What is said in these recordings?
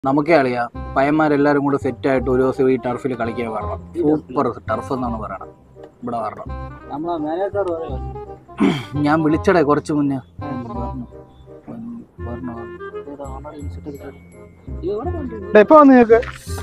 നമുക്കേ അറിയാം പയ്യന്മാരെല്ലാരും കൂടെ സെറ്റ് ആയിട്ട് ഒരു ദിവസം ഈ ടർഫിൽ കളിക്കാൻ വരണം സൂപ്പർ ടർഫ് എന്നാണ് പറയണം ഇവിടെ വരണം നമ്മളെ മാനേജർ ഞാൻ വിളിച്ചടേ കുറച്ച് മുന്നേ വരണം. എപ്പോ വന്ന് നിങ്ങൾക്ക്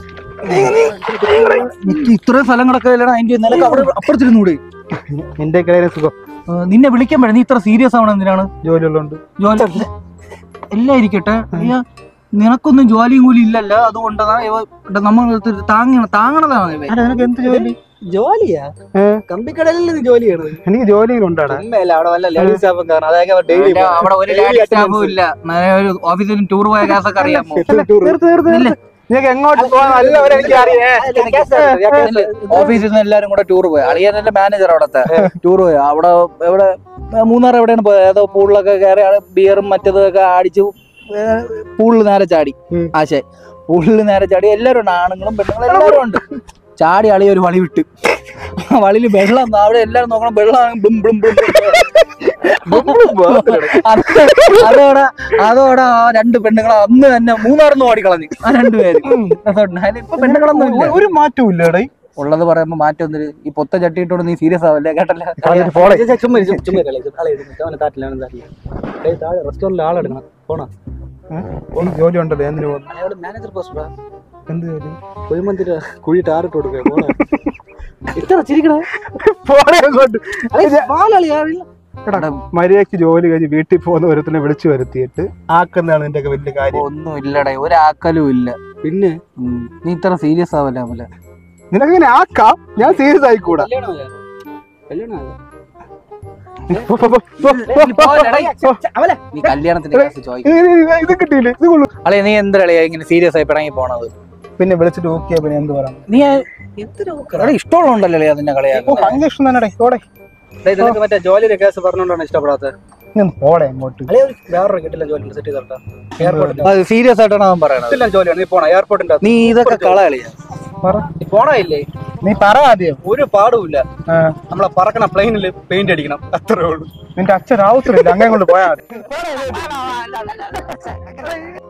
എനിക്ക് ഇത്രയും സ്ഥലങ്ങളൊക്കെ ഇല്ലടാ അതിന്റെ നിലക്ക് അവിടെ അപ്പുറത്തിരുന്നൂടെ നിന്റെ കാര്യം സുഖം ആ, നിന്നെ വിളിക്കാൻ പറ്റും നീ ഇത്ര സീരിയസ് ആവണം എന്തിനാണ് ജോലിയുള്ളതുകൊണ്ട് ജോലി എല്ലാം ഇരിക്കട്ടെ അയ്യ നിനക്കൊന്നും ജോലിയും കൂലി ഇല്ലല്ലോ അതുകൊണ്ടാണ് ഇവ ഇവിടെ നമ്മൾ താങ്ങണം താങ്ങണതാണ് ഇവൻ. അല്ല നിനക്ക് എന്ത് ജോലി ജോലിയാ ഏ? കമ്പിക്കടലിൽ നിന്ന് ജോലിയാണ് എനിക്ക് ജോലിയിലുണ്ടാടാ ഉമ്മയല്ല അവിടെ വല്ല ലേഡീസ് സ്റ്റാഫും കാരണം അതൊക്കെ ഡെയിലി അവന്റെ അവിടെ ഒരു ലേഡി സ്റ്റാഫും ഇല്ല ഞാൻ ഒരു ഓഫീസിൽ ടൂർ പോയ കേസൊക്കെ അറിയാമോ തീർത്ത് തീർത്ത് ഇല്ല. നിനക്ക് എങ്ങോട്ട് പോകാൻ നല്ലവരെ എനിക്ക് അറിയേ ഓഫീസിൽ നിന്ന് എല്ലാരും കൂടെ ടൂർ പോയി അളിയനല്ലേ മാനേജർ അവിടത്തെ ടൂർ പോയി അവിടെ എവിടെ മൂന്നാർ എവിടെയാണ് പോയത് ഏതോ പൂളിലൊക്കെ കയറി ബിയറും മറ്റേതൊക്കെ അടിച്ചു പൂളിൽ നേരെ ചാടി ഉം. ആശേ പൂളിൽ നേരെ ചാടി എല്ലാരും ഉണ്ട് ആണുങ്ങളും പെണ്ണുങ്ങളും എല്ലാവരും ഉണ്ട് ചാടി അളിയ ഒരു വളി വിട്ട് ആ വളിയിൽ വെള്ളം അവിടെ എല്ലാരും നോക്കണം വെള്ളം ബ്ലും ബ്ലും ബ്ലും അത് അതോടെ അതോടെ ആ രണ്ട് പെണ്ണുങ്ങളെ അന്ന് തന്നെ മൂന്നാറിന്ന് ഓടിക്കളഞ്ഞു ആ രണ്ടുപേര് അതുകൊണ്ട് അതിലിപ്പോ പെണ്ണുങ്ങളൊന്നും ഇല്ല ഒരു മാറ്റവും ഇല്ലടേ ഉള്ളത് പറയുമ്പോ മാറ്റം ഒന്നില്ല ഈ പൊത്ത ചട്ടിയിട്ടോണ്ട് നീ സീരിയസ് ആവല്ലേ കേട്ടല്ലേ പോളെ ചുമ്മാ ഇരി, ചുമ്മാ ഇരി, കളി. ആളെ എടുക്ക്. അവനെ താറ്റില്ല, അവനെ താറ്റില്ല. ഏയ് താഴെ റെസ്റ്റോറന്റിൽ ആളെടുക്കണം പോണോ ജോലി ഉണ്ടല്ലോ എന്തിനു പോകുന്നു അയാൾ മാനേജർ പോസ്റ്റാ എന്ത് ജോലി കുഴിമന്തിര കുഴി ടാറിട്ട് കൊടുക്കുക പോണോ ഇത്ര ചിരിക്കണേ പോളെ അങ്ങോട്ട് പാലാളിയാ എടാ, മര്യാദയ്ക്ക് ജോലി കഴിഞ്ഞ് വീട്ടിൽ പോകുന്ന ഒരുത്തിനെ വിളിച്ചു വരുത്തിയിട്ട് ആക്കുന്നതാണ് നിന്റെ ഒക്കെ വലിയ കാര്യം ഒന്നും ഇല്ലടേ ഒരാക്കലും ഇല്ല പിന്നെ ഉം. നീ ഇത്ര സീരിയസ് ആവല്ലേ പോലെ നിനക്കിങ്ങനെ ആക്കാം ഞാൻ സീരിയസ് ആയിക്കൂടാ കല്യാണമായോ? കല്യാണമായോ? പോ, പോ, പോ, പോ, പോ, പോ, പോ. അവലെ നീ കല്യാണത്തിന്റെ കേസ് ചോദിക്കും ഇത് ഇത് ഇത് കിട്ടിയില്ലേ ഇത് കൊള്ളു അളെ നീ എന്തളിയാ ഇങ്ങനെ സീരിയസ് ആയി പിണങ്ങി പോണത് പിന്നെ വിളിച്ചിട്ട് ഓക്കെ പിന്നെ എന്ത് പറയാം നീ എടാ ഇഷ്ടമുള്ളതുണ്ടല്ലേ അതിന്റെ ഓ കളിയാക്കും ഭയങ്കര ഇഷ്ടം തന്നെ ഓടെ ഡേയ്, നിനക്ക് മറ്റേ ജോലിയുടെ കേസ് പറഞ്ഞോണ്ടാണ് ഇഷ്ടപ്പെടാത്തത് നീ ഒന്ന് പോടെ അങ്ങോട്ട് അല്ലെ വേറൊരു കിട്ടില്ല ജോലി സെറ്റ് ചെയ്തോട്ടാ എയർപോർട്ടിന്റെ അത് സീരിയസ് ആയിട്ടാണ് അവൻ പറയണത് കിട്ടില്ല ജോലിയാണ് നീ പോണ എയർപോർട്ടിന്റെ നീ ഇതൊക്കെ കളകളിയാ പറ നീ പോണ ഇല്ലേ നീ പറ ആദ്യം ഒരു പാടുമില്ല ആ, നമ്മളെ പറക്കണ പ്ലെയിനിൽ പെയിന്റ് അടിക്കണം അത്രേ ഉള്ളൂ നിന്റെ അച്ഛൻ ആവശ്യമില്ല അങ്ങനെ കൊണ്ട് പോയാൽ മതി